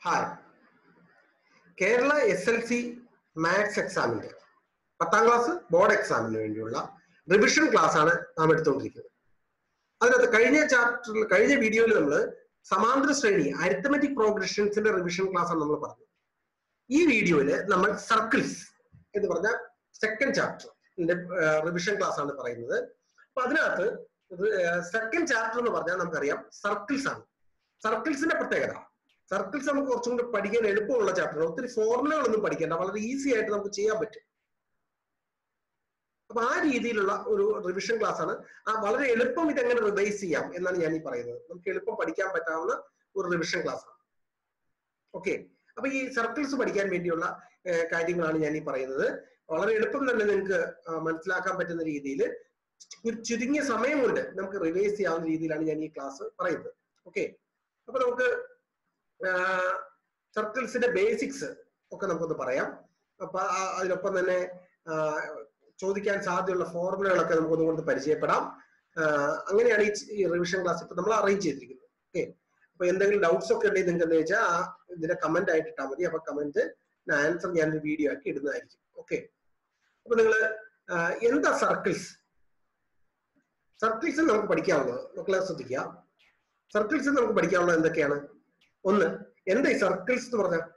Hi Kerala S L C maths എക്സാമിന്റെ പത്താം class board എക്സാമിന് വേണ്ടിയുള്ള റിവിഷൻ ക്ലാസ് ആണ് നാം എടുത്തുകൊണ്ടിരിക്കുന്നത് അതിനകത്ത് കഴിഞ്ഞ ചാപ്റ്ററിൽ കഴിഞ്ഞ വീഡിയോയിൽ നമ്മൾ സമാന്തര ശ്രേണി അരിത്തമെറ്റിക് പ്രോഗ്രഷൻസിന്റെ റിവിഷൻ ക്ലാസ് ആണ് നമ്മൾ പറഞ്ഞത് ഈ വീഡിയോയിൽ നമ്മൾ സർക്കിൾസ് എന്ന് പറഞ്ഞ സെക്കൻഡ് ചാപ്റ്ററിന്റെ റിവിഷൻ ക്ലാസ് ആണ് പറയുന്നത് അപ്പൊ അതിനകത്ത് സെക്കൻഡ് ചാപ്റ്റർ എന്ന് പറഞ്ഞാൽ നമുക്കറിയാം സർക്കിൾസ് ആണ് സർക്കിൾസിന്റെ പ്രത്യേകത സർക്കിൾസ് നമുക്ക് കുറച്ചും കൂടി പഠിക്കാൻ എളുപ്പമുള്ള ചാപ്റ്ററാണ് ഒത്തിരി ഫോർമുലകളൊന്നും പഠിക്കേണ്ട വളരെ ഈസി ആയിട്ട് നമുക്ക് ചെയ്യാൻ പറ്റും അപ്പൊ ആ രീതിയിലുള്ള ഒരു റിവിഷൻ ക്ലാസ് ആണ് ആ വളരെ എളുപ്പം ഇതെങ്ങനെ റിവൈസ് ചെയ്യാം എന്നാണ് ഞാൻ ഈ പറയുന്നത് നമുക്ക് എളുപ്പം പഠിക്കാൻ പറ്റാവുന്ന ഒരു റിവിഷൻ ക്ലാസ് ആണ് ഓക്കെ അപ്പൊ ഈ സർക്കിൾസ് പഠിക്കാൻ വേണ്ടിയുള്ള കാര്യങ്ങളാണ് ഞാൻ ഈ പറയുന്നത് വളരെ എളുപ്പം തന്നെ നിങ്ങൾക്ക് മനസ്സിലാക്കാൻ പറ്റുന്ന രീതിയിൽ ചുരുങ്ങിയ സമയം കൊണ്ട് നമുക്ക് റിവൈസ് ചെയ്യാവുന്ന രീതിയിലാണ് ഞാൻ ഈ ക്ലാസ് പറയുന്നത് ഓക്കെ അപ്പൊ നമുക്ക് സർക്കിൾസിന്റെ ബേസിക്സ് ഒക്കെ നമുക്കൊന്ന് പറയാം അപ്പൊ അതിനൊപ്പം തന്നെ ചോദിക്കാൻ സാധ്യതയുള്ള ഫോർമുലകളൊക്കെ നമുക്കൊന്ന് കൊണ്ട് പരിചയപ്പെടാം അങ്ങനെയാണ് ഈ റിവിഷൻ ക്ലാസ് ഇപ്പൊ നമ്മൾ അറേഞ്ച് ചെയ്തിരിക്കുന്നത് ഓക്കെ അപ്പൊ എന്തെങ്കിലും ഡൗട്ട്സ് ഒക്കെ ഉണ്ടെങ്കിൽ നിങ്ങൾക്ക് എന്താ വെച്ചാൽ ആ ഇതിന്റെ കമന്റ് ആയിട്ട് ഇട്ടാൽ മതി അപ്പൊ കമന്റ് ആൻസർ ഞാൻ ഒരു വീഡിയോ ആക്കി ഇടുന്നതായിരിക്കും ഓക്കെ അപ്പൊ നിങ്ങൾ എന്താ സർക്കിൾസ് സർക്കിൾസ് നമുക്ക് പഠിക്കാവുന്നത് മക്കളെ ശ്രദ്ധിക്കുക സർക്കിൾസ് നമുക്ക് പഠിക്കാവുന്നത് എന്തൊക്കെയാണ് ഒന്ന് എന്താ ഈ സർക്കിൾസ് എന്ന് പറഞ്ഞ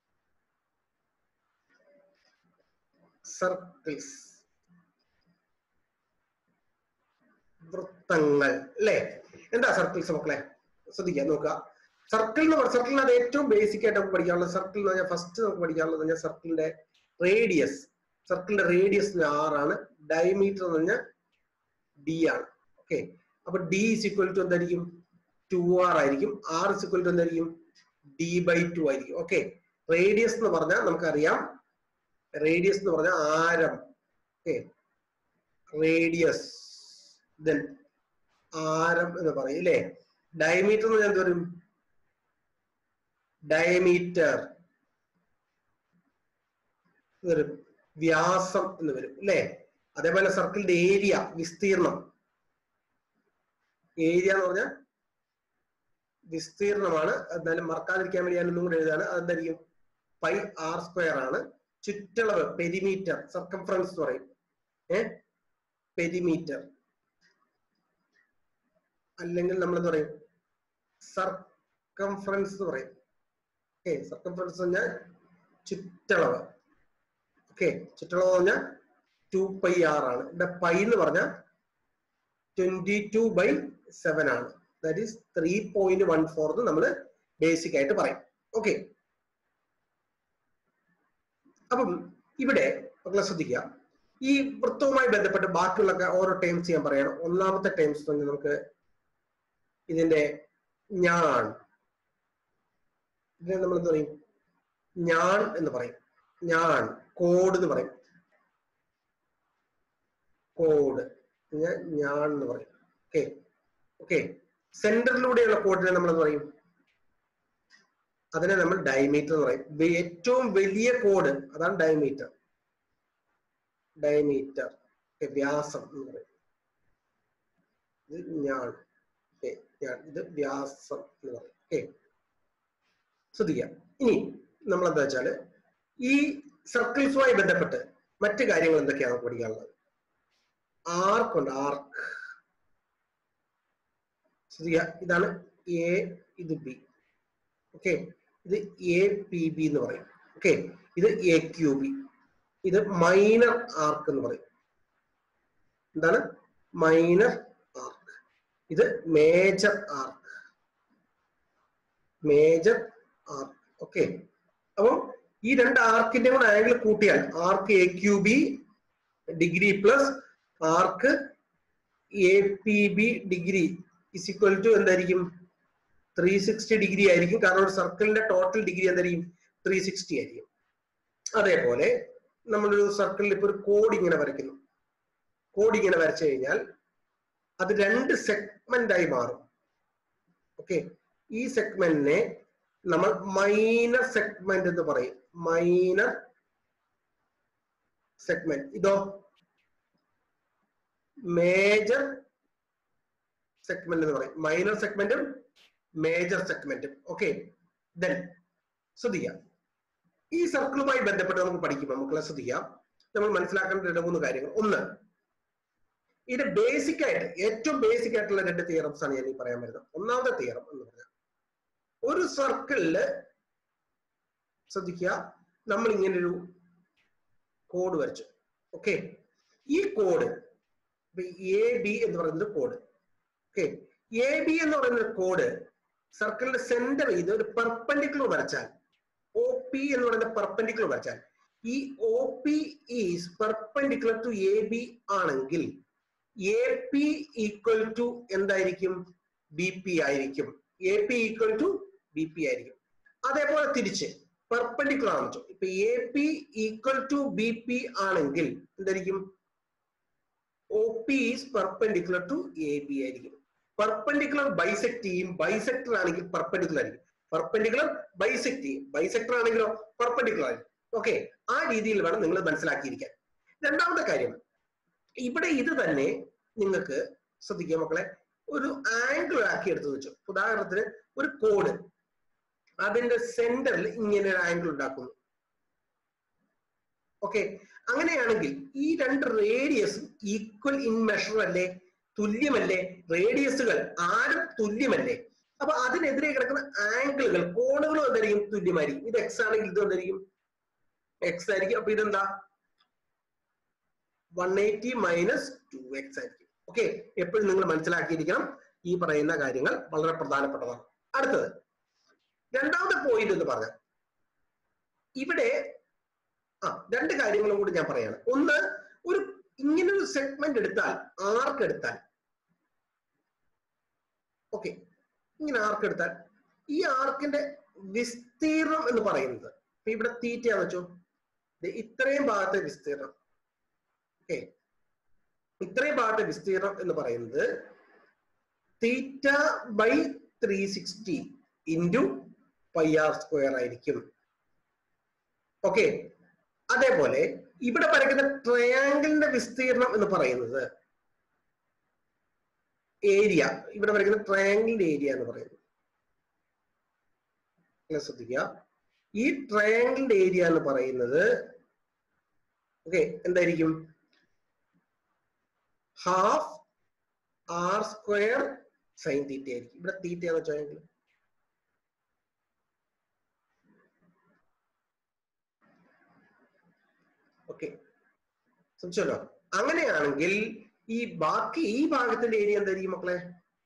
സർക്കിൾസ് വൃത്തങ്ങൾ അല്ലേ എന്താ സർക്കിൾസ് മക്കളെ ശ്രദ്ധിക്കുക നോക്കുക സർക്കിൾ എന്ന് പറഞ്ഞ സർക്കിളിനകത്ത് ഏറ്റവും ബേസിക് ആയിട്ട് നമുക്ക് പഠിക്കാനുള്ളത് സർക്കിൾ എന്ന് പറഞ്ഞാൽ ഫസ്റ്റ് നമുക്ക് പഠിക്കാനുള്ളത് പറഞ്ഞാൽ സർക്കിളിന്റെ റേഡിയസ് സർക്കിളിന്റെ റേഡിയസ് ആറാണ് ഡയമീറ്റർ എന്ന് പറഞ്ഞാൽ ഡി ആണ് ഓക്കെ അപ്പൊ ഡി ഇസ് ഇക്വൽ ടു എന്തായിരിക്കും ടു ആർ ആയിരിക്കും ആർ ഇസ് ഇക്വൽ ടു എന്തായിരിക്കും ഡി ബൈ ടു ആയിരിക്കും ഓക്കെ റേഡിയസ് എന്ന് പറഞ്ഞാൽ നമുക്കറിയാം റേഡിയസ് എന്ന് പറഞ്ഞാൽ ആരം ഓക്കെ റേഡിയസ് ദെൻ ആരം എന്ന് പറയും അല്ലേ ഡയമീറ്റർ എന്ന് പറഞ്ഞാൽ എന്ത് വരും ഡയമീറ്റർ വരും വ്യാസം എന്ന് വരും അല്ലേ അതേപോലെ സർക്കിളിന്റെ ഏരിയ വിസ്തീർണം ഏരിയ എന്ന് പറഞ്ഞാൽ വിസ്തീർണമാണ് എന്നാലും മറക്കാതിരിക്കാൻ വേണ്ടി ഞാൻ ഒന്നും കൂടെ എഴുതാണ് അതെന്തായിരിക്കും പൈ ആർ സ്ക്വയർ ആണ് ചുറ്റളവ് പെരിമീറ്റർ സർക്കംഫറൻസ് എന്ന് പറയും ഏ പെരിമീറ്റർ അല്ലെങ്കിൽ നമ്മൾ എന്ത് പറയും സർക്കംഫറൻസ് എന്ന് പറയും ഓക്കെ സർക്കംഫറൻസ് പറഞ്ഞാൽ ചുറ്റളവ് ഓക്കെ ചുറ്റളവ് പറഞ്ഞാൽ ടു പൈ ആർ ആണ് ഇവിടെ പൈ എന്ന് പറഞ്ഞാൽ ട്വന്റി ടു ബൈ സെവൻ ആണ് that is three point one four എന്ന് നമ്മൾ ബേസിക് ആയിട്ട് പറയും ഓക്കെ അപ്പം ഇവിടെ മക്കളെ ശ്രദ്ധിക്കുക ഈ വൃത്തവുമായി ബന്ധപ്പെട്ട് ബാക്കിയുള്ള ഓരോ ടേംസ് ഞാൻ പറയണം ഒന്നാമത്തെ ടേംസ് നമുക്ക് ഇതിന്റെ ഞാൻ ഇതിനെ നമ്മൾ എന്ത് പറയും ഞാൻ എന്ന് പറയും ഞാൻ കോഡ് എന്ന് പറയും കോഡ് ഞാൻ എന്ന് പറയും ഓക്കെ ഓക്കെ സെന്ററിലൂടെയുള്ള കോഡിനെ നമ്മൾ എന്ത് പറയും അതിനെ നമ്മൾ ഡയമീറ്റർ എന്ന് പറയും ഏറ്റവും വലിയ കോഡ് അതാണ് ഡയമീറ്റർ ഡയമീറ്റർ വ്യാസം എന്ന് പറയും ഇത് ഞാൻ ഇത് വ്യാസം എന്ന് പറയും ഓക്കെ ശ്രദ്ധിക്കാം ഇനി നമ്മൾ എന്താ വെച്ചാല് ഈ സർക്കിൾസുമായി ബന്ധപ്പെട്ട് മറ്റു കാര്യങ്ങൾ എന്തൊക്കെയാണ് പഠിക്കാനുള്ളത് ആർക്ക് ഉണ്ട് ആർക്ക് ശ്രദ്ധിക്കുക ഇതാണ് എ ഇത് ബി ഓക്കെ ഇത് എ പി ബി എന്ന് പറയും ഓക്കെ ഇത് എ ക്യു ബി ഇത് മൈനർ ആർക്ക് എന്ന് പറയും എന്താണ് മൈനർ ആർക്ക് ഇത് major arc major arc okay അപ്പം ഈ രണ്ട് ആർക്കിന്റെ കൂടെ ആംഗിൾ കൂട്ടിയാൽ arc A Q B degree plus arc A P B degree is equal to എന്തായിരിക്കും ത്രീ സിക്സ്റ്റി ഡിഗ്രി ആയിരിക്കും കാരണം ഒരു സർക്കിളിന്റെ ടോട്ടൽ ഡിഗ്രി എന്തായിരിക്കും ത്രീ സിക്സ്റ്റി ആയിരിക്കും അതേപോലെ നമ്മളൊരു സർക്കിളിൽ ഇപ്പൊ ഒരു കോഡ് ഇങ്ങനെ വരയ്ക്കുന്നു കോഡ് ഇങ്ങനെ വരച്ചു കഴിഞ്ഞാൽ അത് രണ്ട് സെഗ്മെന്റ് ആയി മാറും ഓക്കെ ഈ സെഗ്മെന്റിനെ നമ്മൾ മൈനർ സെഗ്മെന്റ് എന്ന് പറയും മൈനർ സെഗ്മെന്റ് ഇതോ മേജർ സെഗ്മെന്റ് എന്ന് പറയും മൈനർ സെഗ്മെന്റും മേജർ സെഗ്മെന്റും ഓക്കെ ദെൻ ശ്രദ്ധിക്കാം ഈ സർക്കിളുമായി ബന്ധപ്പെട്ട് നമുക്ക് പഠിക്കുമ്പോൾ മക്കളെ ശ്രദ്ധിക്കാം നമ്മൾ മനസ്സിലാക്കേണ്ട രണ്ട് മൂന്ന് കാര്യങ്ങൾ ഒന്ന് ഇതിന്റെ ബേസിക് ആയിട്ട് ഏറ്റവും ബേസിക് ആയിട്ടുള്ള രണ്ട് തിയറംസ് ആണ് ഞാൻ ഈ പറയാൻ വരുന്നത് ഒന്നാമത്തെ തിയറം എന്ന് പറഞ്ഞാൽ ഒരു സർക്കിളില് ശ്രദ്ധിക്കുക നമ്മൾ ഇങ്ങനെ ഒരു കോഡ് വരച്ചു ഓക്കെ ഈ കോഡ് എ ബി എന്ന് പറയുന്നത് കോഡ് ഓക്കെ എ ബി എന്ന് പറയുന്ന കോഡ് സർക്കിളിന്റെ സെന്റർ ചെയ്ത് ഒരു പെർപെൻഡിക്കുലർ വരച്ചാൽ ഒ പി എന്ന് പറയുന്ന പെർപെൻഡിക്കുലർ വരച്ചാൽ ഈ O P is perpendicular to A B ആണെങ്കിൽ എ പി ഈക്വൽ ടു എന്തായിരിക്കും ബി പി ആയിരിക്കും A P equal to B P ആയിരിക്കും അതേപോലെ തിരിച്ച് പെർപെൻഡിക്കുലർ ആണ് വെച്ചോ ഇപ്പൊ A P equal to B P ആണെങ്കിൽ എന്തായിരിക്കും O P is perpendicular to A B ആയിരിക്കും പെർപെൻഡിക്കുലർ ബൈസെക്ട് ചെയ്യും ബൈസെക്ടർ ആണെങ്കിൽ പെർപെൻഡിക്കുലർ ആയിരിക്കും പെർപെൻഡിക്കുലർ ബൈസെക്ട് ചെയ്യും ബൈസെക്ടർ ആണെങ്കിലോ പെർപെൻഡിക്കുലർ ആയിരിക്കും ഓക്കെ ആ രീതിയിൽ വേണം നിങ്ങൾ മനസ്സിലാക്കിയിരിക്കാൻ രണ്ടാമത്തെ കാര്യം ഇവിടെ ഇത് തന്നെ നിങ്ങൾക്ക് ശ്രദ്ധിക്കുക മക്കളെ ഒരു ആംഗിൾ ആക്കി എടുത്തു വെച്ചു ഉദാഹരണത്തിന് ഒരു കോഡ് അതിന്റെ സെന്ററിൽ ഇങ്ങനെ ഒരു ആംഗിൾ ഉണ്ടാക്കുന്നു ഓക്കെ അങ്ങനെയാണെങ്കിൽ ഈ രണ്ട് റേഡിയസ് ഈക്വൽ ഇൻ മെഷർ അല്ലേ തുല്യമല്ലേ റേഡിയസുകൾ ആരും തുല്യമല്ലേ അപ്പൊ അതിനെതിരെ കിടക്കുന്ന ആംഗിളുകൾ കോണുകളും എന്തായിരിക്കും തുല്യമായിരിക്കും ഇത് എക്സ് ആണെങ്കിൽ ഇത് എന്തായിരിക്കും എക്സ് ആയിരിക്കും അപ്പൊ ഇതെന്താ one eighty minus two X ആയിരിക്കും ഓക്കെ എപ്പോഴും നിങ്ങൾ മനസ്സിലാക്കിയിരിക്കണം ഈ പറയുന്ന കാര്യങ്ങൾ വളരെ പ്രധാനപ്പെട്ടതാണ് അടുത്തത് രണ്ടാമത്തെ പോയിന്റ് എന്ന് പറഞ്ഞാൽ ഇവിടെ ആ രണ്ട് കാര്യങ്ങളും കൂടി ഞാൻ പറയാണ് ഒന്ന് ഒരു ഇങ്ങനൊരു സെഗ്മെന്റ് എടുത്താൽ ആർക്ക് എടുത്താൽ ഓക്കെ ഇങ്ങനെ ആർക്ക് എടുത്താൽ ഈ ആർക്കിന്റെ വിസ്തീർണം എന്ന് പറയുന്നത് ഇപ്പൊ ഇവിടെ തീറ്റയാന്ന് വെച്ചോ ദേ ഇത്രയും ഭാഗത്തെ വിസ്തീർണം ഓക്കെ ഇത്രയും ഭാഗത്തെ വിസ്തീർണം എന്ന് പറയുന്നത് theta by three sixty into pi R square ആയിരിക്കും ഓക്കെ അതേപോലെ ഇവിടെ വരയ്ക്കുന്ന ട്രയാങ്കിളിന്റെ വിസ്തീർണം എന്ന് പറയുന്നത് ഏരിയ ഇവിടെ വരയ്ക്കുന്ന ട്രയാങ്കിളിന്റെ ഏരിയ എന്ന് പറയുന്നത് ഇങ്ങനെ ശ്രദ്ധിക്കുക ഈ ട്രയാങ്കിളിന്റെ ഏരിയ എന്ന് പറയുന്നത് ഓക്കെ എന്തായിരിക്കും half R square sine theta ആയിരിക്കും ഇവിടെ തീറ്റ എന്ന് വെച്ചാൽ ഓക്കെ ശ്രദ്ധിച്ചല്ലോ അങ്ങനെയാണെങ്കിൽ ഈ ബാക്കി ഈ ഭാഗത്തിന്റെ ഏരിയ എന്തായിരിക്കും മക്കളെ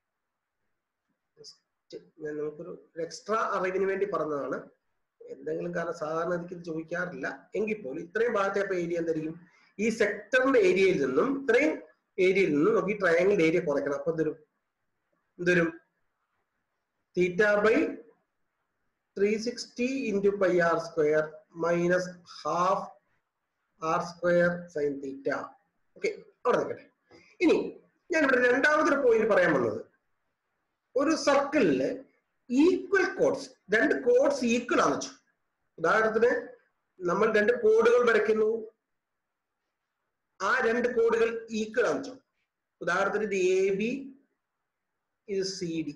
ഞാൻ നമുക്കൊരു എക്സ്ട്രാ അറിവിന് വേണ്ടി പറഞ്ഞതാണ് എന്തെങ്കിലും കാരണം സാധാരണ എനിക്ക് ഇത് ചോദിക്കാറില്ല എങ്കിൽ പോലും ഇത്രയും ഭാഗത്തെ അപ്പൊ ഏരിയ എന്തായിരിക്കും ഈ സെക്ടറിന്റെ ഏരിയയിൽ നിന്നും ഇത്രയും ഏരിയയിൽ നിന്നും നമുക്ക് ഈ ട്രയാങ്കിൾ ഏരിയ കുറയ്ക്കണം അപ്പൊ എന്തൊരു എന്തൊരു theta by three sixty into pi R square minus half R square sine theta okay അവിടെ നിൽക്കട്ടെ ഇനി ഞാൻ ഇവിടെ രണ്ടാമതൊരു പോയിന്റ് പറയാൻ വന്നത് ഒരു സർക്കിളില് ഈക്വൽ കോഡ്സ് രണ്ട് കോഡ്സ് ഈക്വൽ ആണ് വെച്ചു ഉദാഹരണത്തിന് നമ്മൾ രണ്ട് കോഡുകൾ വരയ്ക്കുന്നു ആ രണ്ട് കോഡുകൾ ഈക്വൽ ആണ് വെച്ചു ഉദാഹരണത്തിന് ഇത് എ ബി ഇത് സി ഡി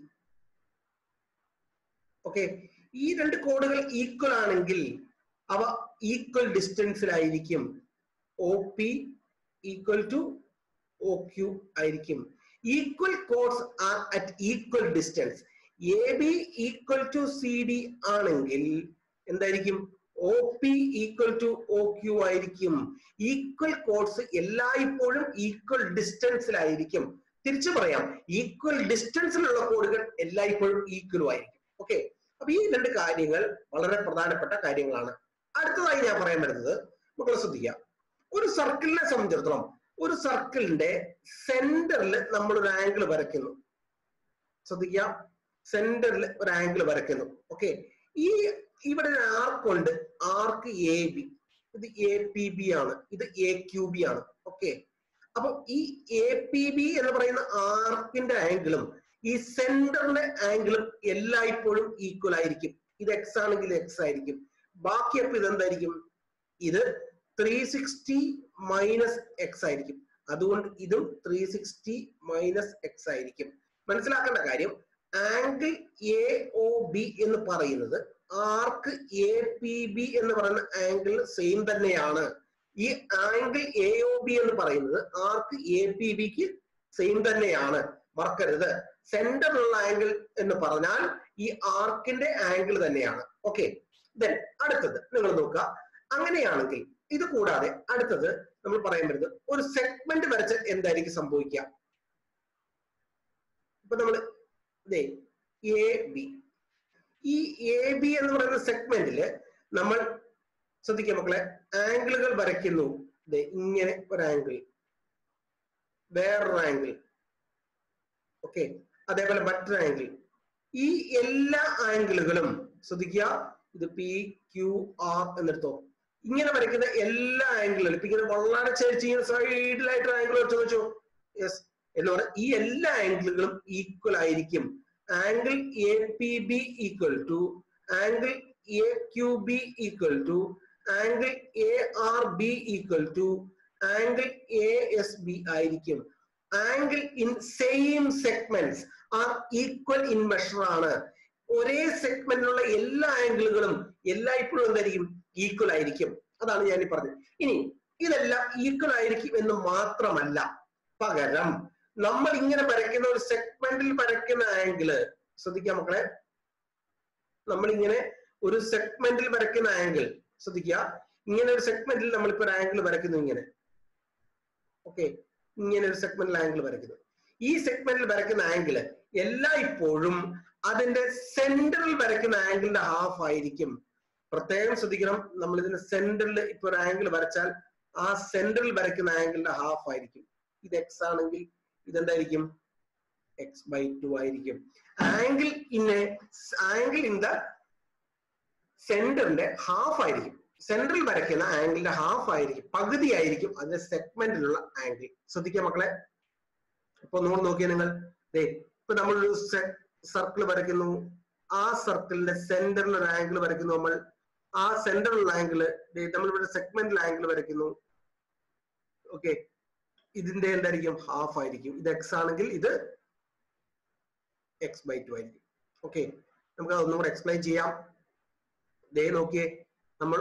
ഓക്കെ ഈ രണ്ട് കോഡുകൾ ഈക്വൽ ആണെങ്കിൽ അവ ഈക്വൽ ഡിസ്റ്റൻസിലായിരിക്കും O P equal to O Q ആയിരിക്കും equal chords are at equal distance A B equal to C D ആണെങ്കിൽ എന്തായിരിക്കും O P equal to O Q ആയിരിക്കും ഈക്വൽ കോഡ്സ് എല്ലായ്പ്പോഴും ഈക്വൽ ഡിസ്റ്റൻസിലായിരിക്കും തിരിച്ചു പറയാം ഈക്വൽ ഡിസ്റ്റൻസിലുള്ള കോഡുകൾ എല്ലായ്പ്പോഴും ഈക്വലും ആയിരിക്കും ഓക്കെ അപ്പൊ ഈ രണ്ട് കാര്യങ്ങൾ വളരെ പ്രധാനപ്പെട്ട കാര്യങ്ങളാണ് അടുത്തതായി ഞാൻ പറയാൻ വരുന്നത് മക്കളെ ശ്രദ്ധിക്കുക ഒരു സർക്കിളിനെ സംബന്ധിച്ചിടത്തോളം ഒരു സർക്കിളിന്റെ സെന്ററിൽ നമ്മൾ ഒരു ആംഗിൾ വരയ്ക്കുന്നു ശ്രദ്ധിക്കുക സെന്ററിൽ ഒരു ആംഗിൾ വരയ്ക്കുന്നു ഓക്കെ ഈ ഇവിടെ ഒരു ആർക്ക് ഉണ്ട് ആർക്ക് എ ബി ഇത് എ പി ബി ആണ് ഇത് എ ക്യു ബി ആണ് ഓക്കെ അപ്പൊ ഈ എ പി ബി എന്ന് പറയുന്ന ആർക്കിന്റെ ആംഗിളും ഈ സെന്ററിന്റെ ആംഗിളും എല്ലായ്പ്പോഴും ഈക്വൽ ആയിരിക്കും ഇത് എക്സ് ആണെങ്കിൽ എക്സ് ആയിരിക്കും ബാക്കി അപ്പൊ ഇതെന്തായിരിക്കും ഇത് ത്രീ സിക്സ്റ്റി മൈനസ് എക്സ് ആയിരിക്കും അതുകൊണ്ട് ഇതും ത്രീ സിക്സ്റ്റി മൈനസ് എക്സ് ആയിരിക്കും മനസ്സിലാക്കേണ്ട കാര്യം ആംഗിൾ എ ഒ ബി എന്ന് പറയുന്നത് ആർക്ക് എ പി ബി എന്ന് പറയുന്ന ആംഗിൾ സെയിം തന്നെയാണ് ഈ ആംഗിൾ എ ഒ ബി എന്ന് പറയുന്നത് ആർക്ക് എ പി ബിക്ക് സെയിം തന്നെയാണ് മറക്കരുത് സെന്ററിലുള്ള ആംഗിൾ എന്ന് പറഞ്ഞാൽ ഈ ആർക്കിന്റെ ആംഗിൾ തന്നെയാണ് ഓക്കെ ദെൻ അടുത്തത് നിങ്ങൾ നോക്കുക അങ്ങനെയാണെങ്കിൽ ഇത് കൂടാതെ അടുത്തത് നമ്മൾ പറയാൻ പറ്റുന്നത് ഒരു സെഗ്മെന്റ് വരച്ച് എന്തായിരിക്കും സംഭവിക്കുക ഇപ്പൊ നമ്മൾ എ ബി ഈ എ ബി എന്ന് പറയുന്ന സെഗ്മെന്റില് നമ്മൾ ശ്രദ്ധിക്കുക മക്കളെ ആംഗിളുകൾ വരയ്ക്കുന്നു ദേ ഇങ്ങനെ ഒരു ആംഗിൾ വേറൊരു ആംഗിൾ ഓക്കെ അതേപോലെ മറ്റൊരു ആംഗിൾ ഈ എല്ലാ ആംഗിളുകളും ശ്രദ്ധിക്കുക ഇത് പി ക്യു ആർ എന്നെടുത്തോ ഇങ്ങനെ വരയ്ക്കുന്ന എല്ലാ ആംഗിളുകളും ഇപ്പൊ ഇങ്ങനെ വളരെ ചേർച്ച് ഇങ്ങനെ സൈഡിലായിട്ട് ആംഗിൾ വെച്ച് വെച്ചോ യെസ് എന്ന് പറഞ്ഞാൽ ഈ എല്ലാ ആംഗിളുകളും ഈക്വൽ ആയിരിക്കും angle A P B equal to angle A Q B equal to angle A R B equal to angle A S B ആയിരിക്കും angle in same segments are equal in measure ആണ് ഒരേ സെഗ്മെന്റിലുള്ള എല്ലാ ആംഗിളുകളും എല്ലായ്പ്പോഴും എന്തായിരിക്കും equal ആയിരിക്കും അതാണ് ഞാൻ ഈ പറഞ്ഞത് ഇനി ഇതെല്ലാം ഈക്വൽ ആയിരിക്കും എന്ന് മാത്രമല്ല പകരം നമ്മൾ ഇങ്ങനെ വരയ്ക്കുന്ന ഒരു സെഗ്മെന്റിൽ വരയ്ക്കുന്ന ആംഗിള് ശ്രദ്ധിക്കാം മക്കളെ നമ്മൾ ഇങ്ങനെ ഒരു സെഗ്മെന്റിൽ വരയ്ക്കുന്ന ആംഗിൾ ശ്രദ്ധിക്കുക ഇങ്ങനെ ഒരു സെഗ്മെന്റിൽ നമ്മളിപ്പോ ഒരു ആംഗിൾ വരയ്ക്കുന്നു ഇങ്ങനെ ഓക്കെ ഇങ്ങനെ ഒരു സെഗ്മെന്റിൽ ആംഗിൾ വരയ്ക്കുന്നു ഈ സെഗ്മെന്റിൽ വരയ്ക്കുന്ന ആംഗിള് എല്ലായ്പ്പോഴും അതിന്റെ സെന്ററിൽ വരയ്ക്കുന്ന ആംഗിളിന്റെ ഹാഫ് ആയിരിക്കും പ്രത്യേകം ശ്രദ്ധിക്കണം നമ്മൾ ഇതിന്റെ സെന്ററിൽ ഇപ്പൊ ഒരു ആംഗിൾ വരച്ചാൽ ആ സെന്ററിൽ വരയ്ക്കുന്ന ആംഗിളിന്റെ ഹാഫ് ആയിരിക്കും ഇത് എക്സ് ആണെങ്കിൽ ഇതെന്തായിരിക്കും എക്സ് ബൈ ടു ആയിരിക്കും angle in angle in the സെന്ററിന്റെ ഹാഫ് ആയിരിക്കും സെന്ററിൽ വരയ്ക്കുന്ന ആംഗിളിന്റെ ഹാഫ് ആയിരിക്കും പകുതി ആയിരിക്കും അതിന്റെ സെഗ്മെന്റിലുള്ള ആംഗിൾ ശ്രദ്ധിക്കാം മക്കളെ ഇപ്പൊ നമ്മൾ നോക്കിയാൽ നിങ്ങൾ ദേ ഇപ്പൊ നമ്മളൊരു സർക്കിൾ വരയ്ക്കുന്നു ആ സർക്കിളിന്റെ സെന്ററിൽ ഒരു ആംഗിൾ വരയ്ക്കുന്നു നമ്മൾ ആ സെന്ററിലുള്ള ആംഗിള് നമ്മളിവിടെ സെഗ്മെന്റിൽ ആംഗിൾ വരയ്ക്കുന്നു ഓക്കെ ഇതിന്റെ എന്തായിരിക്കും ഹാഫ് ആയിരിക്കും ഇത് എക്സ് ആണെങ്കിൽ ഇത് എക്സ് ബൈ ടു ആയിരിക്കും ഓക്കെ നമുക്ക് അതൊന്നും കൂടെ എക്സ്പ്ലെയിൻ ചെയ്യാം ദേ നോക്കിയേ നമ്മൾ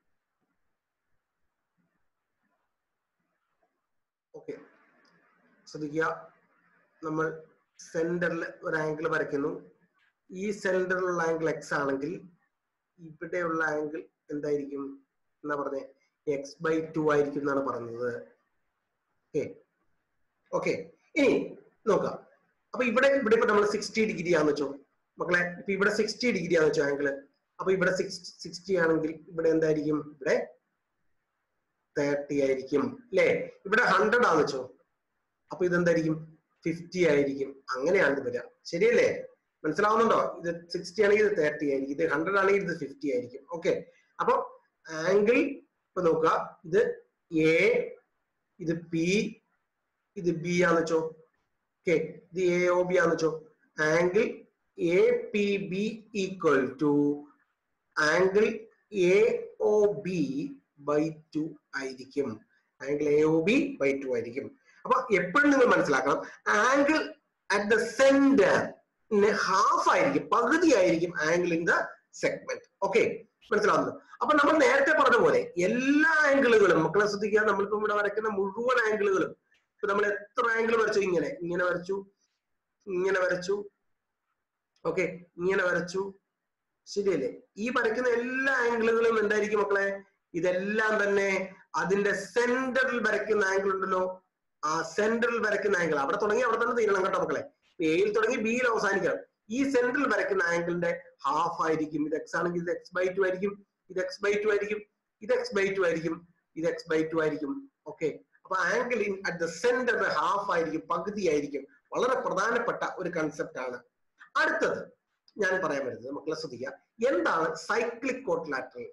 ഓക്കെ ശ്രദ്ധിക്കുക നമ്മൾ സെന്ററിൽ ഒരു ആംഗിൾ വരയ്ക്കുന്നു ഈ സെന്ററിലുള്ള ആംഗിൾ എക്സ് ആണെങ്കിൽ ഇവിടെയുള്ള ആംഗിൾ എന്തായിരിക്കും എന്നാ പറഞ്ഞേ എക്സ് ബൈ ടു ആയിരിക്കും എന്നാണ് പറഞ്ഞത് ഓക്കെ ഓക്കെ ഇനി നോക്കാം അപ്പൊ ഇവിടെ ഇവിടെ ഇപ്പൊ നമ്മൾ സിക്സ്റ്റി ഡിഗ്രി ആന്ന് വെച്ചോ മക്കളെ ഇപ്പൊ ഇവിടെ സിക്സ്റ്റി ഡിഗ്രി ആന്ന് വെച്ചോ ആംഗിള് അപ്പൊ ഇവിടെ സിക്സ് സിക്സ്റ്റി ആണെങ്കിൽ ഇവിടെ എന്തായിരിക്കും ഇവിടെ തേർട്ടി ആയിരിക്കും അല്ലേ ഇവിടെ ഹൺഡ്രഡ് ആന്ന് വെച്ചോ അപ്പൊ ഇതെന്തായിരിക്കും ഫിഫ്റ്റി ആയിരിക്കും അങ്ങനെയാണ് ഇത് വരിക ശരിയല്ലേ മനസ്സിലാവുന്നുണ്ടോ ഇത് സിക്സ്റ്റി ആണെങ്കിൽ ഇത് തേർട്ടി ആയിരിക്കും ഇത് ഹൺഡ്രഡ് ആണെങ്കിൽ ഇത് ഫിഫ്റ്റി ആയിരിക്കും ഓക്കെ അപ്പൊ ആംഗിൾ ഇപ്പൊ നോക്കുക ഇത് എ ഇത് പി ഇത് ബി ആന്ന് വെച്ചോ ഓക്കെ ഇത് എ ഒ ബി ആന്ന് വെച്ചോ angle A P B equal to angle A O B by two ആയിരിക്കും angle A O B by two ആയിരിക്കും അപ്പൊ എപ്പോഴും നിങ്ങൾ മനസ്സിലാക്കണം angle at the centre half ആയിരിക്കും പകുതി ആയിരിക്കും angle in the segment okay മനസ്സിലാവുന്നത് അപ്പൊ നമ്മൾ നേരത്തെ പറഞ്ഞ പോലെ എല്ലാ ആംഗിളുകളും മക്കളെ ശ്രദ്ധിക്കുക നമ്മളിപ്പോ ഇവിടെ വരയ്ക്കുന്ന മുഴുവൻ ആംഗിളുകളും ഇപ്പൊ നമ്മൾ എത്ര ആംഗിൾ വരച്ചു ഇങ്ങനെ ഇങ്ങനെ വരച്ചു ഇങ്ങനെ വരച്ചു ഓക്കെ ഇങ്ങനെ വരച്ചു ശരിയല്ലേ ഈ വരയ്ക്കുന്ന എല്ലാ ആംഗിളുകളും എന്തായിരിക്കും മക്കളെ ഇതെല്ലാം തന്നെ അതിന്റെ സെന്ററിൽ വരയ്ക്കുന്ന ആംഗിൾ ഉണ്ടല്ലോ ആ സെന്ററിൽ വരയ്ക്കുന്ന ആംഗിൾ അവിടെ തുടങ്ങി അവിടെ തന്നെ തീരണം കേട്ടോ മക്കളെ എയിൽ തുടങ്ങി ബിയിൽ അവസാനിക്കണം ഈ സെന്ററിൽ വരയ്ക്കുന്ന ആംഗിളിന്റെ ഹാഫ് ആയിരിക്കും ഇത് എക്സ് ആണെങ്കിൽ ഇത് എക്സ് ബൈ ടു ആയിരിക്കും ഇത് എക്സ് ബൈ ടു ആയിരിക്കും ഇത് എക്സ് ബൈ ടു ആയിരിക്കും ഇത് എക്സ് ബൈ ടു ആയിരിക്കും ഓക്കെ അപ്പൊ angle in at the centre half ആയിരിക്കും പകുതി ആയിരിക്കും വളരെ പ്രധാനപ്പെട്ട ഒരു കൺസെപ്റ്റ് ആണ് അടുത്തത് ഞാൻ പറയാൻ വരുന്നത് മക്കളെ ശ്രദ്ധിക്കുക എന്താണ് സൈക്ലിക് കോട്ട്ലാറ്ററൽ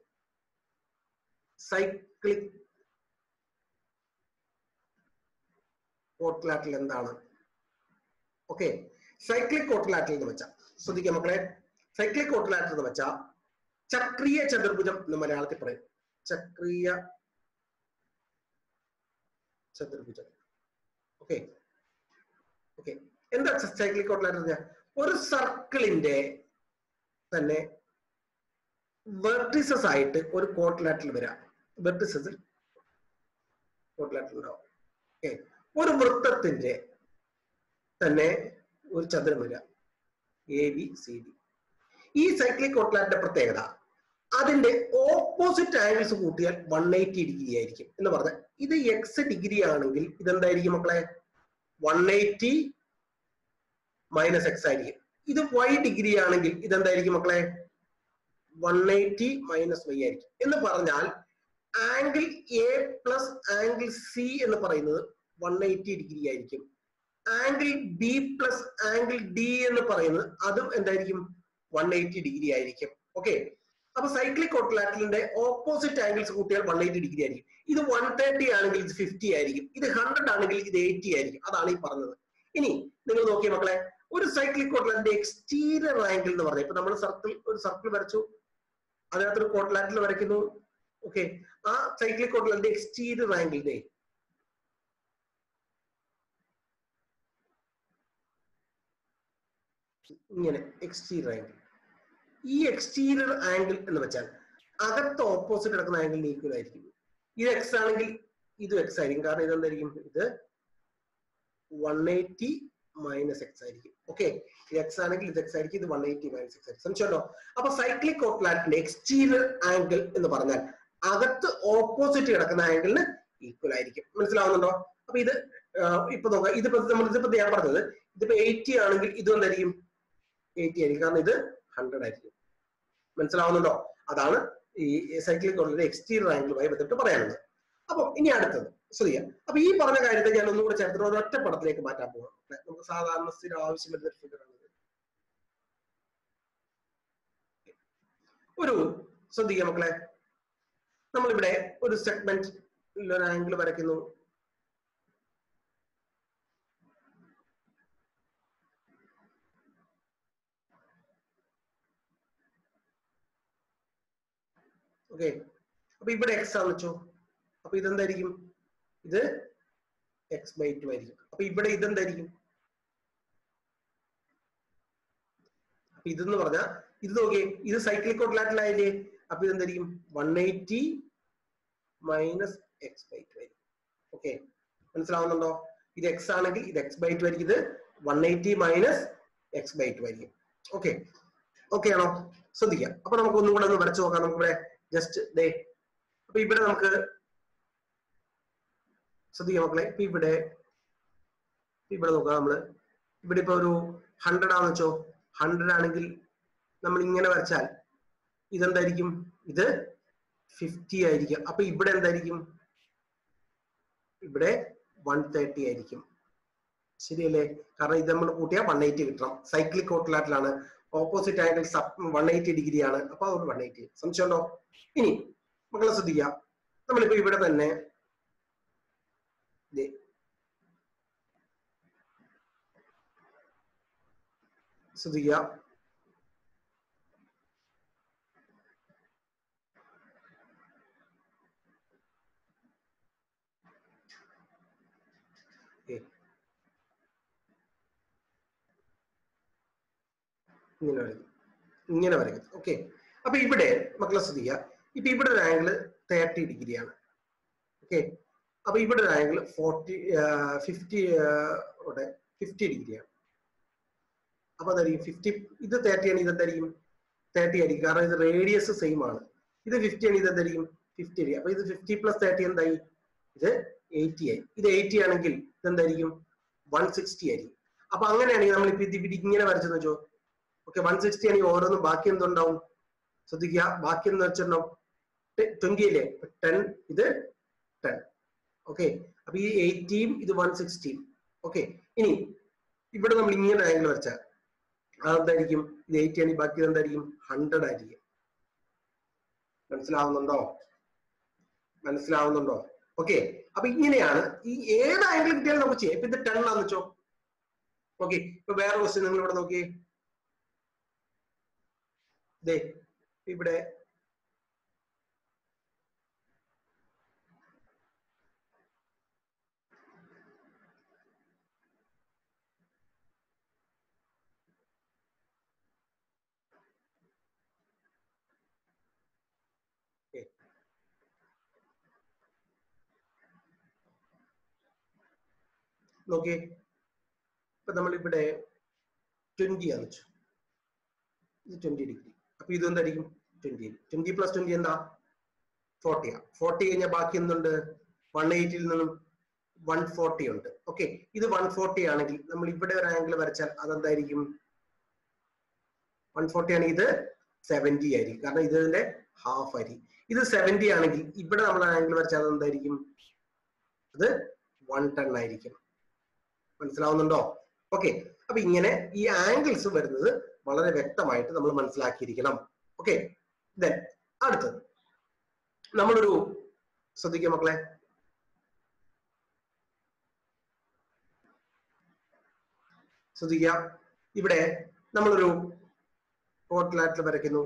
സൈക്ലിക് കോട്ട്ലാറ്ററൽ എന്താണ് ഓക്കെ സൈക്ലിക് കോട്ട്ലാറ്ററൽ എന്ന് വെച്ചാൽ ശ്രദ്ധിക്കുക മക്കളെ സൈക്ലിക് കോട്ട്ലാറ്ററൽ എന്ന് വെച്ചാൽ ചക്രീയ ചതുർഭുജം എന്ന് മലയാളത്തിൽ പറയും ചക്രീയ ചതുർഭുജം ഓക്കെ ഓക്കെ എന്താ സൈക്ലിക് കോട്ട്ലാറ്ററൽ ഒരു സർക്കിളിന്റെ തന്നെ വെർട്ടിസസ് ആയിട്ട് ഒരു കോട്ടിലാറ്റിൽ വരാം വെർട്ടിസസിൽ കോട്ടിലാറ്റിൽ ഉണ്ടാവും ഓക്കെ ഒരു വൃത്തത്തിന്റെ തന്നെ ഒരു ചതുരം വരാം എ ബി സി ഡി ഈ സൈക്ലിക് കോട്ടിലാറ്റിന്റെ പ്രത്യേകത അതിന്റെ ഓപ്പോസിറ്റ് ആംഗിൾസ് കൂട്ടിയാൽ വൺ എയ്റ്റി ഡിഗ്രി ആയിരിക്കും എന്ന് പറഞ്ഞാൽ ഇത് എക്സ് ഡിഗ്രി ആണെങ്കിൽ ഇതെന്തായിരിക്കും മക്കളെ വൺ എയ്റ്റി മൈനസ് എക്സ് ആയിരിക്കും ഇത് വൈ ഡിഗ്രി ആണെങ്കിൽ ഇതെന്തായിരിക്കും മക്കളെ വൺ എയ്റ്റി മൈനസ് വൈ ആയിരിക്കും എന്ന് പറഞ്ഞാൽ angle A plus angle C എന്ന് പറയുന്നത് വൺ എയ്റ്റി ഡിഗ്രി ആയിരിക്കും angle B plus angle D എന്ന് പറയുന്നത് അതും എന്തായിരിക്കും വൺ എയ്റ്റി ഡിഗ്രി ആയിരിക്കും ഓക്കെ അപ്പൊ സൈക്ലിക് കോട്ടിലാറ്റലിന്റെ ഓപ്പോസിറ്റ് ആംഗിൾസ് കൂട്ടിയാൽ വൺ എയ്റ്റി ഡിഗ്രി ആയിരിക്കും ഇത് വൺ തേർട്ടി ആണെങ്കിൽ ഇത് ഫിഫ്റ്റി ആയിരിക്കും ഇത് ഹൺഡ്രഡ് ആണെങ്കിൽ ഇത് എയ്റ്റി ആയിരിക്കും അതാണ് ഈ പറഞ്ഞത് ഇനി നിങ്ങൾ നോക്കിയ മക്കളെ ഒരു സൈക്ലിക് കോട്ടിലാറ്റിന്റെ എക്സ്റ്റീരിയർ ആംഗിൾ എന്ന് പറഞ്ഞാൽ ഇപ്പൊ നമ്മൾ സർക്കിൾ ഒരു സർക്കിൾ വരച്ചു അതിനകത്തൊരു കോട്ടിലാറ്റിൽ വരയ്ക്കുന്നു ഓക്കെ ആ സൈക്ലിക് കോട്ടിലാറ്റിന്റെ എക്സ്റ്റീരിയർ ആംഗിൾ ദേ ഇങ്ങനെ എക്സ്റ്റീരിയർ ആംഗിൾ ഈ എക്സ്റ്റീരിയർ ആംഗിൾ എന്ന് വെച്ചാൽ അകത്ത് ഓപ്പോസിറ്റ് കിടക്കുന്ന ആംഗിളിന് ഈക്വൽ ആയിരിക്കും ഇത് എക്സ് ആണെങ്കിൽ ഇതും എക്സ് ആയിരിക്കും കാരണം ഇതെന്തായിരിക്കും ഇത് വൺ എയ്റ്റി മൈനസ് എക്സ് ആയിരിക്കും ഓക്കെ ഇത് എക്സ് ആണെങ്കിൽ ഇത് എക്സ് ആയിരിക്കും ഇത് വൺ എയ്റ്റി മൈനസ് എക്സ് ആയിരിക്കും സംശയമല്ലോ അപ്പൊ സൈക്ലിക് കോട്ട്ലാറ്റിന്റെ എക്സ്റ്റീരിയർ ആംഗിൾ എന്ന് പറഞ്ഞാൽ അകത്ത് ഓപ്പോസിറ്റ് കിടക്കുന്ന ആംഗിളിന് ഈക്വൽ ആയിരിക്കും മനസ്സിലാവുന്നുണ്ടോ അപ്പൊ ഇത് ഇപ്പൊ നോക്കാം ഇതിപ്പോ നമ്മൾ ഇതിപ്പോ ഞാൻ പറഞ്ഞത് ഇതിപ്പോ എയ്റ്റി ആണെങ്കിൽ ഇതും എന്തായിരിക്കും എയ്റ്റി ആയിരിക്കും കാരണം ഇത് ഹൺഡ്രഡ് ആയിരിക്കും മനസ്സിലാവുന്നുണ്ടോ അതാണ് ഈ സൈക്ലിക് കോട്ടിലെ എക്സ്റ്റീരിയർ ആംഗിളുമായി ബന്ധപ്പെട്ട് പറയാനുള്ളത് അപ്പൊ ഇനി അടുത്തത് ശ്രദ്ധിക്കാം അപ്പൊ ഈ പറഞ്ഞ കാര്യത്തെ ഞാൻ ഒന്നുകൂടെ ചേർത്തിട്ട് ഒരു ഒറ്റ പടത്തിലേക്ക് മാറ്റാൻ പോകാം നമുക്ക് സാധാരണ സ്ഥിരം ആവശ്യം വരുന്ന ഫിഗർ ആണ് ഒരു ശ്രദ്ധിക്കുക മക്കളെ നമ്മളിവിടെ ഒരു സെഗ്മെന്റ് ഒരു ആംഗിൾ വരയ്ക്കുന്നു ഓക്കെ അപ്പൊ ഇവിടെ എക്സ് ആണെന്ന് വെച്ചോ അപ്പൊ ഇതെന്തായിരിക്കും ഇത് എക്സ് ബൈ ടു ആയിരിക്കും അപ്പൊ ഇവിടെ ഇതെന്തായിരിക്കും അപ്പൊ ഇതെന്ന് പറഞ്ഞാൽ ഇത് നോക്കിയേ ഇത് സൈക്ലിക് കോട്ടിലാറ്റിലായില്ലേ അപ്പൊ ഇതെന്തായിരിക്കും one eighty minus X by two ആയിരിക്കും ഓക്കെ മനസ്സിലാവുന്നുണ്ടോ ഇത് എക്സ് ആണെങ്കിൽ ഇത് എക്സ് ബൈ ടു ആയിരിക്കും ഇത് one eighty minus X by two ആയിരിക്കും ഓക്കെ ഓക്കെ ആണോ ശ്രദ്ധിക്കാം അപ്പൊ നമുക്ക് ഒന്നും കൂടെ ഒന്ന് വരച്ചു നോക്കാം നമുക്ക് ഇവിടെ ജസ്റ്റ് ഡേ അപ്പൊ ഇവിടെ നമുക്ക് ശ്രദ്ധിക്കാം മക്കളെ ഇപ്പൊ ഇവിടെ ഇവിടെ നോക്കാം നമ്മള് ഇവിടെ ഇപ്പൊ ഒരു ഹൺഡ്രഡ് ആണെന്ന് വെച്ചോ ഹൺഡ്രഡ് ആണെങ്കിൽ നമ്മൾ ഇങ്ങനെ വരച്ചാൽ ഇതെന്തായിരിക്കും ഇത് ഫിഫ്റ്റി ആയിരിക്കും അപ്പൊ ഇവിടെ എന്തായിരിക്കും ഇവിടെ വൺ തേർട്ടി ആയിരിക്കും ശരിയല്ലേ കാരണം ഇത് നമ്മൾ കൂട്ടിയാൽ വൺ എയ്റ്റി കിട്ടണം സൈക്ലിക് കോട്ടിലാറ്റിലാണ് opposite angle one eighty degree ആണ് അപ്പൊ അതുകൊണ്ട് വൺ എയ്റ്റി സംശയമുണ്ടോ ഇനി മക്കളെ ശ്രദ്ധിക്കാം നമ്മളിപ്പോ ഇവിടെ തന്നെ ശ്രദ്ധിക്കുക ഇങ്ങനെ വരയ്ക്കും ഇങ്ങനെ വരയ്ക്കും ഓക്കെ അപ്പൊ ഇവിടെ മക്കളെ ശ്രദ്ധിക്കുക ഇപ്പൊ ഇവിടെ ഒരു ആംഗിള് തേർട്ടി ഡിഗ്രിയാണ് ഓക്കെ അപ്പൊ ഇവിടെ ഒരു ആംഗിൾ ഫോർട്ടി ഫിഫ്റ്റി ഫിഫ്റ്റി ഡിഗ്രിയാണ് അപ്പൊ അതായിരിക്കും ഫിഫ്റ്റി ഇത് തേർട്ടി ആണ് ഇത് എന്തായിരിക്കും തേർട്ടി ആയിരിക്കും കാരണം ഇത് റേഡിയസ് സെയിം ആണ് ഇത് ഫിഫ്റ്റി ആണ് ഇത് എന്തായിരിക്കും ഫിഫ്റ്റി ആയിരിക്കും അപ്പൊ ഇത് ഫിഫ്റ്റി പ്ലസ് തേർട്ടി എന്തായി ഇത് എയ്റ്റി ആയി ഇത് എയ്റ്റി ആണെങ്കിൽ ഇതെന്തായിരിക്കും വൺ സിക്സ്റ്റി ആയിരിക്കും അപ്പൊ അങ്ങനെയാണെങ്കിൽ നമ്മൾ ഇപ്പൊ ഇത് ഇവിടെ ഇങ്ങനെ വരച്ചെന്ന് വെച്ചോ ഓക്കെ വൺ സിക്സ്റ്റി ആണെങ്കിൽ ഓരോന്നും ബാക്കി എന്തുണ്ടാവും ശ്രദ്ധിക്കുക ബാക്കി എന്ന് വെച്ചിട്ടുണ്ടാവും ട്വന്റി അല്ലേ ടെൻ ഇത് ടെൻ ഓക്കെ അപ്പൊ ഈ എയ്റ്റീൻ ഇത് വൺ സിക്സ്റ്റീൻ ഓക്കെ ഇനി ഇവിടെ നമ്മൾ ഇങ്ങനെ ആംഗിൾ വരച്ചാൽ അതെന്തായിരിക്കും ഇത് എയ്റ്റി ആണെങ്കിൽ ബാക്കി എന്തായിരിക്കും ഹൺഡ്രഡ് ആയിരിക്കും മനസ്സിലാവുന്നുണ്ടോ മനസ്സിലാവുന്നുണ്ടോ ഓക്കെ അപ്പൊ ഇങ്ങനെയാണ് ഈ ഏത് ആംഗിൾ കിട്ടിയാലും നമുക്ക് ചെയ്യാം ഇപ്പൊ ഇത് ടെൻ ആണെന്ന് വെച്ചോ ഓക്കെ ഇപ്പൊ വേറെ ക്വസ്റ്റ്യൻ നിങ്ങൾ ഇവിടെ നോക്കിയേ ദേ ഇവിടെ നോക്കിയേ ഇപ്പൊ നമ്മൾ ഇവിടെ ട്വന്റി ആണ് വെച്ചു ഇത് ട്വന്റി ഡിഗ്രി അപ്പൊ ഇത് എന്തായിരിക്കും ട്വന്റി ട്വന്റി പ്ലസ് ട്വന്റി എന്താ ഫോർട്ടിയാ ഫോർട്ടി കഴിഞ്ഞാൽ ബാക്കി എന്തുണ്ട് വൺ എയ്റ്റിയിൽ നിന്നും വൺ ഫോർട്ടി ഉണ്ട് ഓക്കെ ഇത് വൺ ഫോർട്ടി ആണെങ്കിൽ നമ്മൾ ഇവിടെ ഒരു ആംഗിൾ വരച്ചാൽ അതെന്തായിരിക്കും വൺ ഫോർട്ടി ആണെങ്കിൽ ഇത് സെവന്റി ആയിരിക്കും കാരണം ഇതിന്റെ ഹാഫ് ആയിരിക്കും ഇത് സെവന്റി ആണെങ്കിൽ ഇവിടെ നമ്മൾ ആംഗിൾ വരച്ചാൽ അതെന്തായിരിക്കും അത് വൺ ടെൻ ആയിരിക്കും മനസ്സിലാവുന്നുണ്ടോ ഓക്കെ അപ്പൊ ഇങ്ങനെ ഈ ആംഗിൾസ് വരുന്നത് വളരെ വ്യക്തമായിട്ട് നമ്മൾ മനസ്സിലാക്കിയിരിക്കണം ഓക്കെ ദെൻ അടുത്തത് നമ്മളൊരു ശ്രദ്ധിക്കുക മക്കളെ ശ്രദ്ധിക്കുക ഇവിടെ നമ്മളൊരു കോട്ടിലാറ്റിൽ വരയ്ക്കുന്നു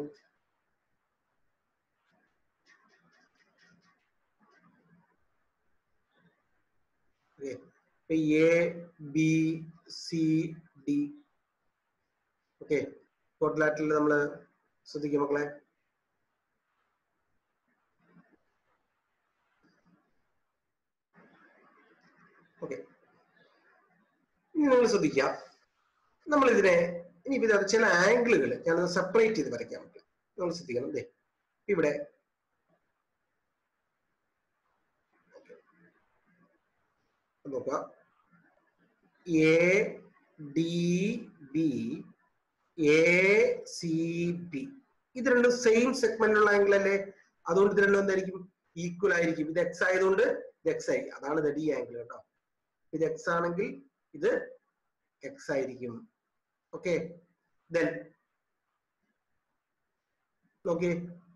A B C D okay quadrilateral നമ്മൾ ശ്രദ്ധിക്കുക മക്കളെ ഓക്കെ ഇനി നിങ്ങൾ ശ്രദ്ധിക്കുക നമ്മൾ ഇതിനെ ഇനി ഇത് ചില ആംഗിളുകൾ ഞാനത് സെപ്പറേറ്റ് ചെയ്ത് വരയ്ക്കാൻ പറ്റും നമ്മൾ ശ്രദ്ധിക്കണം ദേ ഇവിടെ നോക്കുക A D B A C B ഇത് രണ്ടും സെയിം സെഗ്മെന്റിലുള്ള ആംഗിൾ അല്ലേ അതുകൊണ്ട് ഇത് രണ്ടും എന്തായിരിക്കും ഈക്വൽ ആയിരിക്കും ഇത് എക്സ് ആയതുകൊണ്ട് ഇത് എക്സ് ആയിരിക്കും അതാണ് ഇത് ഡി ആംഗിൾ കേട്ടോ ഇത് എക്സ് ആണെങ്കിൽ ഇത് എക്സ് ആയിരിക്കും ഓക്കെ ദെൻ നോക്കിയേ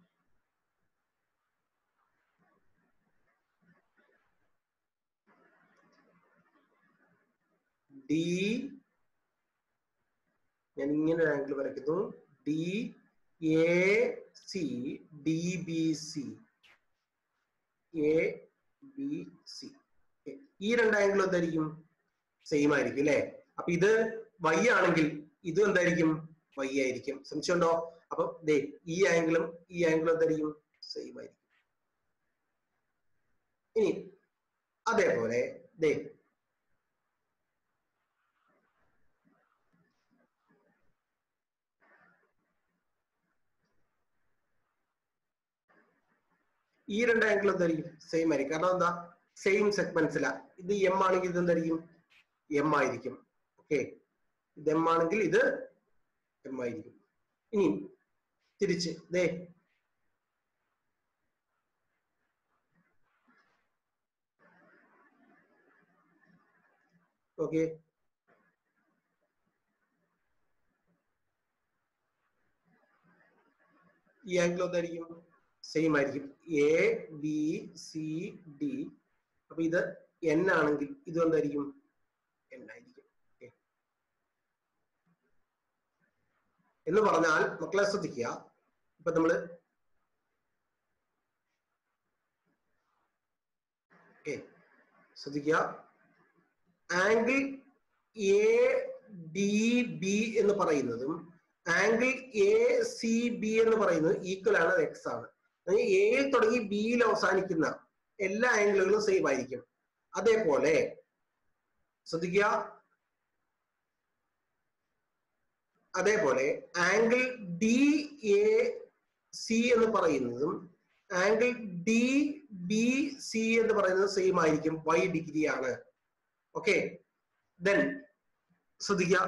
ഡി ഞാൻ ഇങ്ങനെ ഒരു ആംഗിൾ വരയ്ക്കുന്നു D A C D B C A B C ഈ രണ്ട് ആംഗിളും എന്തായിരിക്കും സെയിം ആയിരിക്കും അല്ലെ അപ്പൊ ഇത് വൈ ആണെങ്കിൽ ഇതും എന്തായിരിക്കും വൈ ആയിരിക്കും സംശയമുണ്ടോ അപ്പൊ ദേ ഈ ആംഗിളും ഈ ആംഗിളും എന്തായിരിക്കും സെയിം ആയിരിക്കും ഇനി അതേപോലെ ദേ ഈ രണ്ട് ആംഗിൾ എന്തായിരിക്കും സെയിം ആയിരിക്കും കാരണം എന്താ സെയിം സെഗ്മെന്റ്സില ഇത് എം ആണെങ്കിൽ ഇത് എന്തായിരിക്കും എം ആയിരിക്കും ഓക്കെ ഇത് എം ആണെങ്കിൽ ഇത് എം ആയിരിക്കും ഇനി തിരിച്ച് ദേ ഓക്കെ ഈ ആംഗിൾ എന്തായിരിക്കും സെയിം ആയിരിക്കും എ ബി സി ഡി അപ്പൊ ഇത് എൻ ആണെങ്കിൽ ഇത് എന്തായിരിക്കും എൻ ആയിരിക്കും Okay. എന്ന് പറഞ്ഞാൽ മക്കളെ ശ്രദ്ധിക്കുക ഇപ്പൊ നമ്മള് ഓക്കെ ശ്രദ്ധിക്കുക ആംഗിൾ എ ഡി ബി എന്ന് പറയുന്നതും ആംഗിൾ എ സി ബി എന്ന് പറയുന്നത് ഈക്വൽ ആണ് എക്സ് ആണ് എയിൽ തുടങ്ങി ബിയിൽ അവസാനിക്കുന്ന എല്ലാ ആംഗിളുകളും സെയിം ആയിരിക്കും അതേപോലെ ശ്രദ്ധിക്കുക അതേപോലെ ആംഗിൾ ഡി എ സി എന്ന് പറയുന്നതും ആംഗിൾ ഡി ബി സി എന്ന് പറയുന്നത് സെയിം ആയിരിക്കും വൈ ഡിഗ്രി ആണ് ഓക്കെ ദെൻ ശ്രദ്ധിക്കുക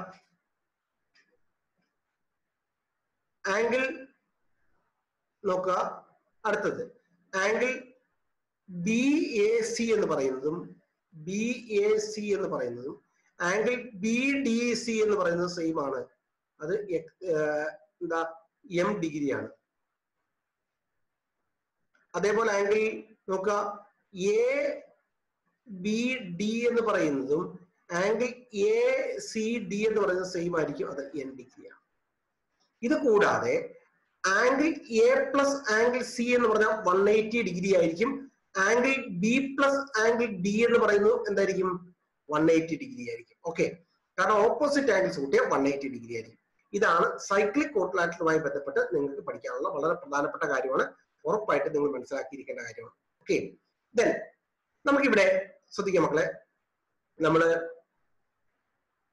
ആംഗിൾ നോക്കുക അടുത്തത് ആംഗിൾ ബി എ സി എന്ന് പറയുന്നതും ബി എ സി എന്ന് പറയുന്നതും ആംഗിൾ ബി ഡി സി എന്ന് പറയുന്നത് സെയിം ആണ് അത് എക്- ഏർ എന്താ എം ഡിഗ്രി ആണ് അതേപോലെ ആംഗിൾ നോക്കുക എ ബി ഡി എന്ന് പറയുന്നതും ആംഗിൾ എ സി ഡി എന്ന് പറയുന്നത് സെയിം ആയിരിക്കും അത് എൻ ഡിഗ്രി ആണ് ഇത് കൂടാതെ angle A plus angle C എന്ന് പറഞ്ഞാൽ വൺ എയ്റ്റി ഡിഗ്രി ആയിരിക്കും angle B plus angle D എന്ന് പറയുന്നത് എന്തായിരിക്കും വൺ എയ്റ്റി ഡിഗ്രി ആയിരിക്കും ഓക്കെ കാരണം ഓപ്പോസിറ്റ് ആംഗിൾസ് കൂട്ടിയാൽ വൺ എയ്റ്റി ഡിഗ്രി ആയിരിക്കും ഇതാണ് സൈക്ലിക് കോട്ടിലാറ്ററുമായി ബന്ധപ്പെട്ട് നിങ്ങൾക്ക് പഠിക്കാനുള്ള വളരെ പ്രധാനപ്പെട്ട കാര്യമാണ് ഉറപ്പായിട്ട് നിങ്ങൾ മനസ്സിലാക്കിയിരിക്കേണ്ട കാര്യമാണ് ഓക്കെ ദെൻ നമുക്കിവിടെ ശ്രദ്ധിക്കാം മക്കളെ നമ്മള്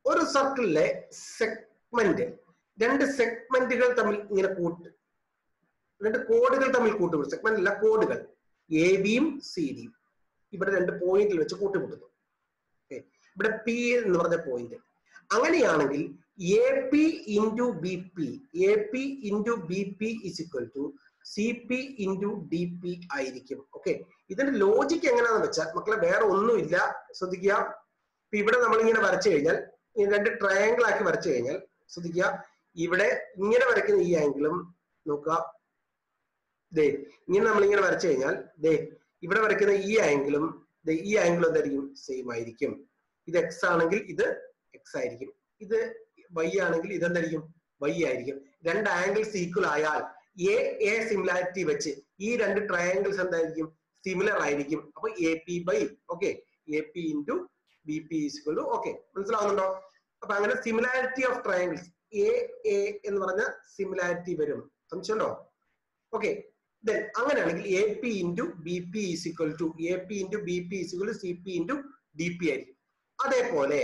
ഒരു സർക്കിളിലെ സെഗ്മെന്റ് രണ്ട് സെഗ്മെന്റുകൾ തമ്മിൽ ഇങ്ങനെ കൂട്ട് രണ്ട് കോഡുകൾ തമ്മിൽ കൂട്ടുപിടിച്ചു സെഗ്മെന്റ് അല്ല കോഡുകൾ എ ബിയും സി ഡിയും ഇവിടെ രണ്ട് പോയിന്റിൽ വെച്ച് കൂട്ടിമുട്ടുന്നു Okay. ഇവിടെ പി എന്ന് പറഞ്ഞ പോയിന്റ് അങ്ങനെയാണെങ്കിൽ A P into B P A P into B P is equal to C P into D P ആയിരിക്കും ഓക്കെ ഇതിന്റെ ലോജിക്ക് എങ്ങനെയാണെന്ന് വെച്ചാൽ മക്കളെ വേറെ ഒന്നുമില്ല ശ്രദ്ധിക്കുക ഇപ്പൊ ഇവിടെ നമ്മൾ ഇങ്ങനെ വരച്ചു കഴിഞ്ഞാൽ ഈ രണ്ട് ട്രയാങ്കിൾ ആക്കി വരച്ചു കഴിഞ്ഞാൽ ശ്രദ്ധിക്കുക ഇവിടെ ഇങ്ങനെ വരയ്ക്കുന്ന ഈ ആംഗിളും നോക്കുക ദേ ഇങ്ങനെ നമ്മൾ ഇങ്ങനെ വരച്ചു കഴിഞ്ഞാൽ ദേ ഇവിടെ വരയ്ക്കുന്ന ഈ ആംഗിളും ദേ ഈ ആംഗിളും എന്തായിരിക്കും സെയിം ആയിരിക്കും ഇത് എക്സ് ആണെങ്കിൽ ഇത് എക്സ് ആയിരിക്കും ഇത് വൈ ആണെങ്കിൽ ഇത് എന്തായിരിക്കും വൈ ആയിരിക്കും രണ്ട് ആംഗിൾസ് ഈക്വൽ ആയാൽ എ എ സിമിലാരിറ്റി വെച്ച് ഈ രണ്ട് ട്രയാങ്കിൾസ് എന്തായിരിക്കും സിമിലർ ആയിരിക്കും അപ്പൊ A P by okay A P into B P equal to okay മനസ്സിലാവുന്നുണ്ടോ അപ്പൊ അങ്ങനെ similarity of triangles A A എന്ന് പറഞ്ഞ സിമിലാരിറ്റി വരും സംശയമുണ്ടോ ഓക്കെ ദെൻ അങ്ങനെയാണെങ്കിൽ A P into B P is equal to A P into B P is equal to C P into D P ആയിരിക്കും അതേപോലെ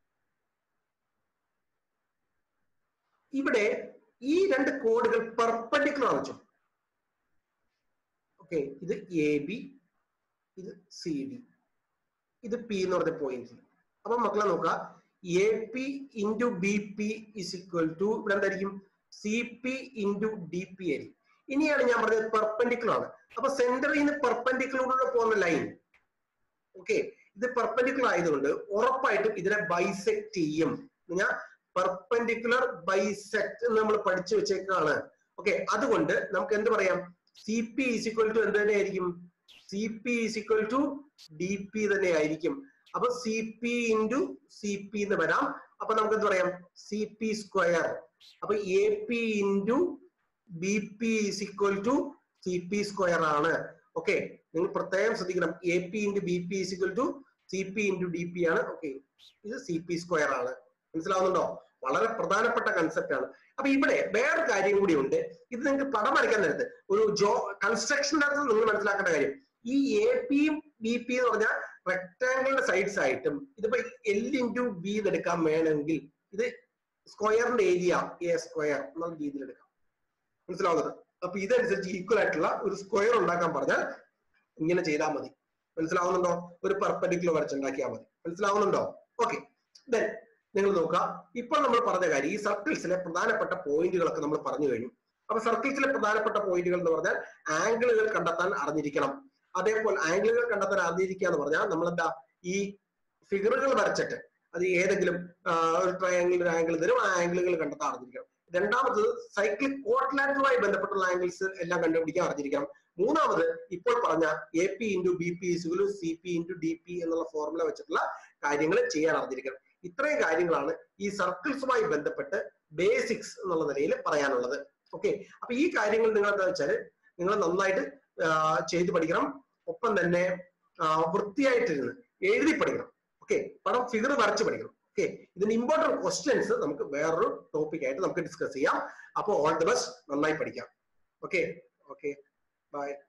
ഇവിടെ ഈ രണ്ട് കോഡുകൾ പെർപ്പൻഡിക്കുലർ ആണ് ഓക്കെ ഇത് എ ബി ഇത് സി ഡി ഇത് പി എന്ന് പറഞ്ഞ പോയിന്റ് അപ്പൊ മക്കളെ നോക്കുക A P into B P is equal to ഇവിടെ എന്തായിരിക്കും C P into D P ആയിരിക്കും ഇനിയാണ് ഞാൻ പറഞ്ഞത് പെർപ്പൻഡിക്കുലർ ആണ് അപ്പൊ സെന്ററിൽ നിന്ന് പെർപ്പൻഡിക്കുലറിലൂടെ പോകുന്ന ലൈൻ ഓക്കെ ഇത് പെർപ്പൻഡിക്കുലർ ആയതുകൊണ്ട് ഉറപ്പായിട്ടും ഇതിനെ ബൈസെക്ട് ചെയ്യും ഞാൻ പെർപ്പൻഡിക്കുലർ ബൈസെക്ട് എന്ന് നമ്മൾ പഠിച്ചു വെച്ചേക്കാണ് ഓക്കെ അതുകൊണ്ട് നമുക്ക് എന്ത് പറയാം C P is equal to എന്ത് തന്നെയായിരിക്കും C P is equal to D P തന്നെ ആയിരിക്കും അപ്പൊ C P into C P എന്ന് വരാം അപ്പൊ നമുക്ക് എന്ത് പറയാം സി പി സ്ക്വയർ അപ്പൊ A P into B P is equal to C P square ആണ് ഓക്കെ നിങ്ങൾ പ്രത്യേകം ശ്രദ്ധിക്കണം A P into B P is equal to C P into D P ആണ് ഓക്കെ ഇത് സി പി സ്ക്വയർ ആണ് മനസ്സിലാവുന്നുണ്ടോ വളരെ പ്രധാനപ്പെട്ട കൺസെപ്റ്റ് ആണ് അപ്പൊ ഇവിടെ വേറൊരു കാര്യം കൂടി ഉണ്ട് ഇത് നിങ്ങൾക്ക് പടം വരയ്ക്കാൻ നേരത്ത് ഒരു ജോ കൺസ്ട്രക്ഷനകത്ത് നിങ്ങൾ മനസ്സിലാക്കേണ്ട കാര്യം ഈ എ പിയും ബി പി എന്ന് പറഞ്ഞാൽ റെക്ടാംഗിളിന്റെ സൈഡ്സ് ആയിട്ടും ഇതിപ്പോ എൽ ഇൻറ്റു ബി എടുക്കാൻ വേണമെങ്കിൽ ഇത് സ്ക്വയറിന്റെ ഏരിയ എ സ്ക്വയർ എന്നുള്ള രീതിയിൽ എടുക്കാം മനസ്സിലാവുന്നത് അപ്പൊ ഇതനുസരിച്ച് ഈക്വൽ ആയിട്ടുള്ള ഒരു സ്ക്വയർ ഉണ്ടാക്കാൻ പറഞ്ഞാൽ ഇങ്ങനെ ചെയ്താൽ മതി മനസ്സിലാവുന്നുണ്ടോ ഒരു പെർപ്പൻഡിക്കുലർ വരച്ചുണ്ടാക്കിയാൽ മതി മനസ്സിലാവുന്നുണ്ടോ ഓക്കെ ദെൻ നിങ്ങൾ നോക്കുക ഇപ്പോൾ നമ്മൾ പറഞ്ഞ കാര്യം ഈ സർക്കിൾസിലെ പ്രധാനപ്പെട്ട പോയിന്റുകളൊക്കെ നമ്മൾ പറഞ്ഞു കഴിഞ്ഞു അപ്പൊ സർക്കിൾസിലെ പ്രധാനപ്പെട്ട പോയിന്റുകൾ എന്ന് പറഞ്ഞാൽ ആംഗിളുകൾ കണ്ടെത്താൻ അറിഞ്ഞിരിക്കണം അതേപോലെ ആംഗിളുകൾ കണ്ടെത്താൻ അറിഞ്ഞിരിക്കുക എന്ന് പറഞ്ഞാൽ നമ്മൾ എന്താ ഈ ഫിഗറുകൾ വരച്ചിട്ട് അത് ഏതെങ്കിലും ആ, ഒരു ട്രയാംഗിൾ ഒരു ആംഗിൾ തരും ആ ആംഗിളുകൾ കണ്ടെത്താൻ അറിഞ്ഞിരിക്കണം രണ്ടാമത്തത് സൈക്ലിക് കോട്ട്ലാറ്ററുമായി ബന്ധപ്പെട്ടുള്ള ആംഗിൾസ് എല്ലാം കണ്ടുപിടിക്കാൻ അറിഞ്ഞിരിക്കണം മൂന്നാമത് ഇപ്പോൾ പറഞ്ഞ A P into B P ഇസുകളും C P into D P എന്നുള്ള ഫോർമുല വെച്ചിട്ടുള്ള കാര്യങ്ങൾ ചെയ്യാൻ അറിഞ്ഞിരിക്കണം ഇത്രയും കാര്യങ്ങളാണ് ഈ സർക്കിൾസുമായി ബന്ധപ്പെട്ട് ബേസിക്സ് എന്നുള്ള നിലയിൽ പറയാനുള്ളത് ഓക്കെ അപ്പൊ ഈ കാര്യങ്ങൾ നിങ്ങൾ എന്താ വെച്ചാൽ നിങ്ങൾ നന്നായിട്ട് ആ, ചെയ്ത് പഠിക്കണം ഒപ്പം തന്നെ ആ, വൃത്തിയായിട്ടിരുന്ന് എഴുതി പഠിക്കണം ഓക്കെ പടം ഫിഗർ വരച്ച് പഠിക്കണം ഓക്കെ ഇതിന് ഇമ്പോർട്ടന്റ് ക്വസ്റ്റ്യൻസ് നമുക്ക് വേറൊരു ടോപ്പിക് ആയിട്ട് നമുക്ക് ഡിസ്കസ് ചെയ്യാം അപ്പോൾ ഓൾ ദി ബെസ്റ്റ് നന്നായി പഠിക്കാം ഓക്കെ ഓക്കെ ബൈ